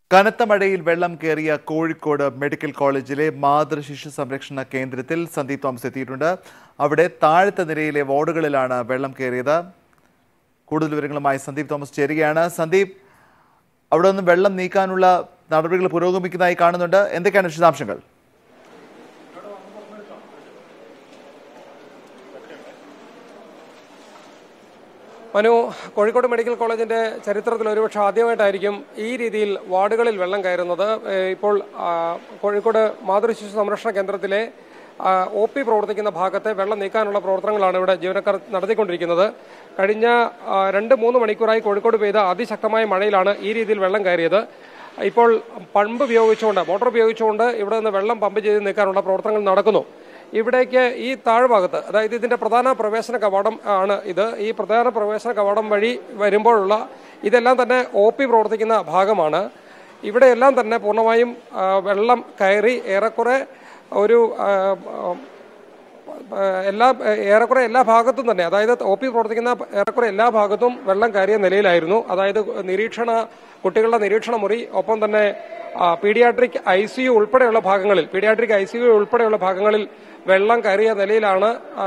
കനത്ത മഴയിൽ വെള്ളം കയറിയ കോഴിക്കോട് മെഡിക്കൽ കോളേജിലെ മാതൃശിശു സംരക്ഷണ കേന്ദ്രത്തിൽ സന്ദീപ് തോമസ് എത്തിയിട്ടുണ്ട് അവിടെ താഴത്തെ നിരയിലെ വാർഡുകളിലാണ് വെള്ളം കയറിയത് കൂടുതൽ വിവരങ്ങളുമായി സന്ദീപ് തോമസ് ചേരുകയാണ് സന്ദീപ് അവിടെ നിന്ന് വെള്ളം നീക്കാനുള്ള നടപടികൾ പുരോഗമിക്കുന്നതായി കാണുന്നുണ്ട് എന്തൊക്കെയാണ് വിശദാംശങ്ങൾ മനു കോഴിക്കോട് മെഡിക്കൽ കോളേജിന്റെ ചരിത്രത്തിൽ ഒരുപക്ഷെ ആദ്യമായിട്ടായിരിക്കും ഈ രീതിയിൽ വാർഡുകളിൽ വെള്ളം കയറുന്നത് ഏഹ് ഇപ്പോൾ ആ, കോഴിക്കോട് മാതൃശിശു സംരക്ഷണ കേന്ദ്രത്തിലെ ഒ പി പ്രവർത്തിക്കുന്ന ഭാഗത്തെ വെള്ളം നീക്കാനുള്ള പ്രവർത്തനങ്ങളാണ് ഇവിടെ ജീവനക്കാർ നടത്തിക്കൊണ്ടിരിക്കുന്നത് കഴിഞ്ഞ ആ, രണ്ട് മൂന്ന് മണിക്കൂറായി കോഴിക്കോട് പെയ്ത അതിശക്തമായ മഴയിലാണ് ഈ രീതിയിൽ വെള്ളം കയറിയത് ഇപ്പോൾ പമ്പ് ഉപയോഗിച്ചുകൊണ്ട് മോട്ടോർ ഉപയോഗിച്ചുകൊണ്ട് ഇവിടെ നിന്ന് വെള്ളം പമ്പ് ചെയ്ത് നീക്കാനുള്ള പ്രവർത്തനങ്ങൾ നടക്കുന്നു ഇവിടേക്ക് ഈ താഴ്ഭാഗത്ത് അതായത് ഇതിന്റെ പ്രധാന പ്രവേശന കവാടം ആണ് ഇത് ഈ പ്രധാന പ്രവേശന കവാടം വഴി വരുമ്പോഴുള്ള ഇതെല്ലാം തന്നെ ഒ പി പ്രവർത്തിക്കുന്ന ഭാഗമാണ് ഇവിടെയെല്ലാം തന്നെ പൂർണ്ണമായും ആ, വെള്ളം കയറി ഏറെക്കുറെ ഒരു ആ, ആ, എല്ലാ ഏറെക്കുറെ എല്ലാ ഭാഗത്തും തന്നെ അതായത് ഒ പി പ്രവർത്തിക്കുന്ന ഏറെക്കുറെ എല്ലാ ഭാഗത്തും വെള്ളം കയറിയ നിലയിലായിരുന്നു അതായത് നിരീക്ഷണ കുട്ടികളുടെ നിരീക്ഷണ മുറി ഒപ്പം തന്നെ പീഡിയാട്രിക് ഐ സി യു ഉൾപ്പെടെയുള്ള ഭാഗങ്ങളിൽ പീഡിയാട്രിക് ഐ സി യു ഉൾപ്പെടെയുള്ള ഭാഗങ്ങളിൽ വെള്ളം കയറിയ നിലയിലാണ് ആ,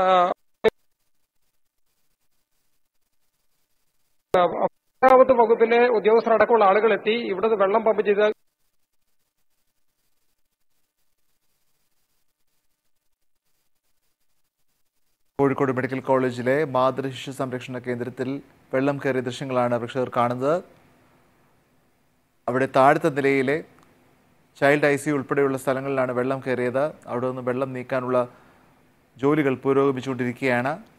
പൊതുമരാമത്ത് വകുപ്പിലെ ഉദ്യോഗസ്ഥരടക്കമുള്ള ആളുകൾ എത്തി ഇവിടുന്ന് വെള്ളം പമ്പ് ചെയ്ത് കോഴിക്കോട് മെഡിക്കൽ കോളേജിലെ മാതൃശിശു സംരക്ഷണ കേന്ദ്രത്തിൽ വെള്ളം കയറിയ ദൃശ്യങ്ങളാണ് പ്രേക്ഷകർ കാണുന്നത് അവിടെ താഴത്തെ നിലയിലെ ചൈൽഡ് ഐ സി ഉൾപ്പെടെയുള്ള സ്ഥലങ്ങളിലാണ് വെള്ളം കയറിയത് അവിടെ നിന്ന് വെള്ളം നീക്കാനുള്ള ജോലികൾ പുരോഗമിച്ചുകൊണ്ടിരിക്കുകയാണ്